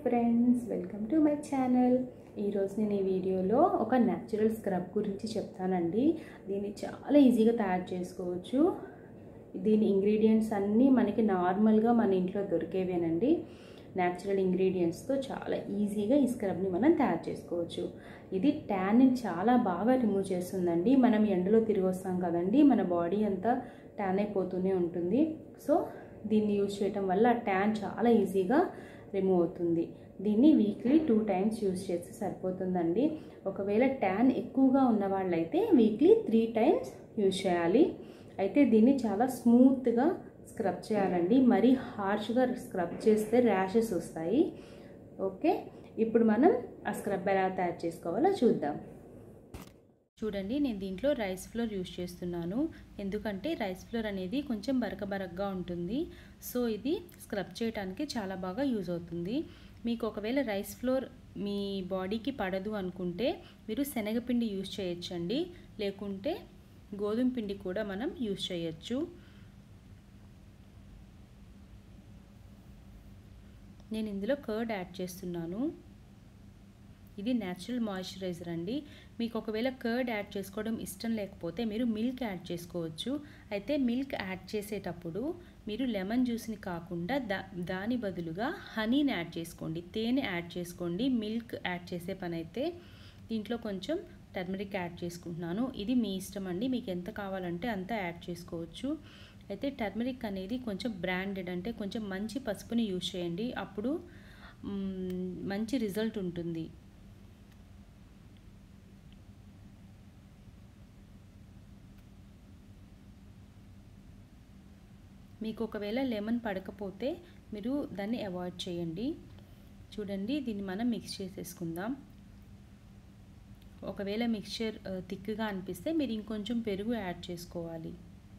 friends welcome to my channel ఈరోజు నేను ఈ వీడియోలో ఒక న్యాచురల్ స్క్రబ్ గురించి చెప్తానండి దీన్ని చాలా ఈజీగా తయారు చేసుకోవచ్చు దీని ఇంగ్రీడియంట్స్ అన్నీ మనకి నార్మల్గా మన ఇంట్లో దొరికేవేనండి న్యాచురల్ ఇంగ్రీడియంట్స్తో చాలా ఈజీగా ఈ స్క్రబ్ని మనం తయారు చేసుకోవచ్చు ఇది ట్యాన్ని చాలా బాగా రిమూవ్ చేస్తుందండి మనం ఎండలో తిరిగి వస్తాం కదండి మన బాడీ అంతా ట్యాన్ అయిపోతూనే ఉంటుంది సో దీన్ని యూజ్ చేయటం వల్ల ట్యాన్ చాలా ఈజీగా రిమూవ్ అవుతుంది దీన్ని వీక్లీ టూ టైమ్స్ యూజ్ చేస్తే సరిపోతుందండి ఒకవేళ ట్యాన్ ఎక్కువగా ఉన్న వాళ్ళైతే వీక్లీ త్రీ టైమ్స్ యూజ్ చేయాలి అయితే దీన్ని చాలా స్మూత్గా స్క్రబ్ చేయాలండి మరీ హార్ష్గా స్క్రబ్ చేస్తే ర్యాషెస్ వస్తాయి ఓకే ఇప్పుడు మనం ఆ స్క్రబ్ ఎలా తయారు చేసుకోవాలో చూద్దాం చూడండి నేను దీంట్లో రైస్ ఫ్లోర్ యూజ్ చేస్తున్నాను ఎందుకంటే రైస్ ఫ్లోర్ అనేది కొంచెం బరక బరకగా ఉంటుంది సో ఇది స్క్రబ్ చేయడానికి చాలా బాగా యూజ్ అవుతుంది మీకు ఒకవేళ రైస్ ఫ్లోర్ మీ బాడీకి పడదు అనుకుంటే మీరు శనగపిండి యూజ్ చేయొచ్చండి లేకుంటే గోధుమ పిండి కూడా మనం యూజ్ చేయొచ్చు నేను ఇందులో కర్డ్ యాడ్ చేస్తున్నాను ఇది న్యాచురల్ మాయిశ్చరైజర్ అండి మీకు ఒకవేళ కర్డ్ యాడ్ చేసుకోవడం ఇష్టం లేకపోతే మీరు మిల్క్ యాడ్ చేసుకోవచ్చు అయితే మిల్క్ యాడ్ చేసేటప్పుడు మీరు లెమన్ జ్యూస్ని కాకుండా దా దాని బదులుగా హనీని యాడ్ చేసుకోండి తేనె యాడ్ చేసుకోండి మిల్క్ యాడ్ చేసే పని అయితే దీంట్లో కొంచెం టర్మరిక్ యాడ్ చేసుకుంటున్నాను ఇది మీ ఇష్టం అండి మీకు ఎంత కావాలంటే అంత యాడ్ చేసుకోవచ్చు అయితే టర్మరిక్ అనేది కొంచెం బ్రాండెడ్ అంటే కొంచెం మంచి పసుపుని యూజ్ చేయండి అప్పుడు మంచి రిజల్ట్ ఉంటుంది మీకు ఒకవేళ లెమన్ పడకపోతే మీరు దాన్ని అవాయిడ్ చేయండి చూడండి దీన్ని మనం మిక్స్ చేసేసుకుందాం ఒకవేళ మిక్చర్ థిక్గా అనిపిస్తే మీరు ఇంకొంచెం పెరుగు యాడ్ చేసుకోవాలి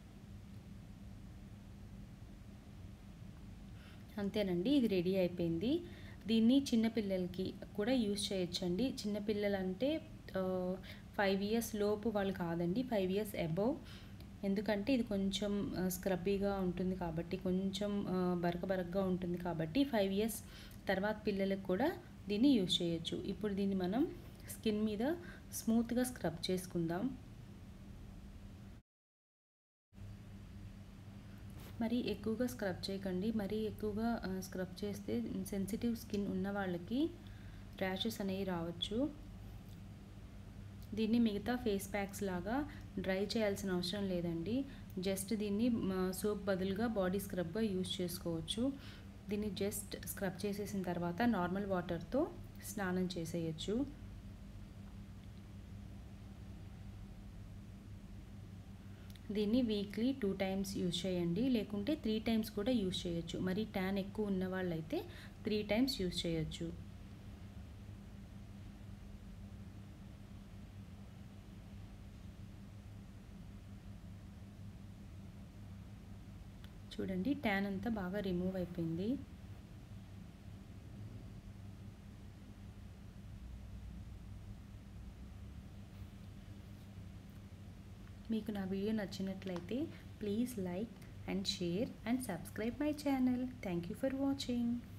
అంతేనండి ఇది రెడీ అయిపోయింది దీన్ని చిన్నపిల్లలకి కూడా యూజ్ చేయొచ్చండి చిన్నపిల్లలు అంటే ఫైవ్ ఇయర్స్ లోపు వాళ్ళు కాదండి ఫైవ్ ఇయర్స్ అబవ్ ఎందుకంటే ఇది కొంచెం స్క్రబ్బీగా ఉంటుంది కాబట్టి కొంచెం బరక బరకగా ఉంటుంది కాబట్టి ఫైవ్ ఇయర్స్ తర్వాత పిల్లలకు కూడా దీన్ని యూజ్ చేయొచ్చు ఇప్పుడు దీన్ని మనం స్కిన్ మీద స్మూత్గా స్క్రబ్ చేసుకుందాం మరి ఎక్కువగా స్క్రబ్ చేయకండి మరీ ఎక్కువగా స్క్రబ్ చేస్తే సెన్సిటివ్ స్కిన్ ఉన్న వాళ్ళకి ర్యాషెస్ అనేవి రావచ్చు దీన్ని మిగతా ఫేస్ ప్యాక్స్ లాగా డ్రై చేయాల్సిన అవసరం లేదండి జస్ట్ దీన్ని సోప్ బదులుగా బాడీ స్క్రబ్గా యూజ్ చేసుకోవచ్చు దీన్ని జస్ట్ స్క్రబ్ చేసేసిన తర్వాత నార్మల్ వాటర్తో స్నానం చేసేయచ్చు దీన్ని వీక్లీ టూ టైమ్స్ యూజ్ చేయండి లేకుంటే త్రీ టైమ్స్ కూడా యూజ్ చేయొచ్చు మరి ట్యాన్ ఎక్కువ ఉన్న వాళ్ళైతే త్రీ టైమ్స్ యూజ్ చేయొచ్చు చూడండి ట్యాన్ అంతా బాగా రిమూవ్ అయిపోయింది మీకు నా వీడియో నచ్చినట్లయితే please like and share and subscribe my channel thank you for watching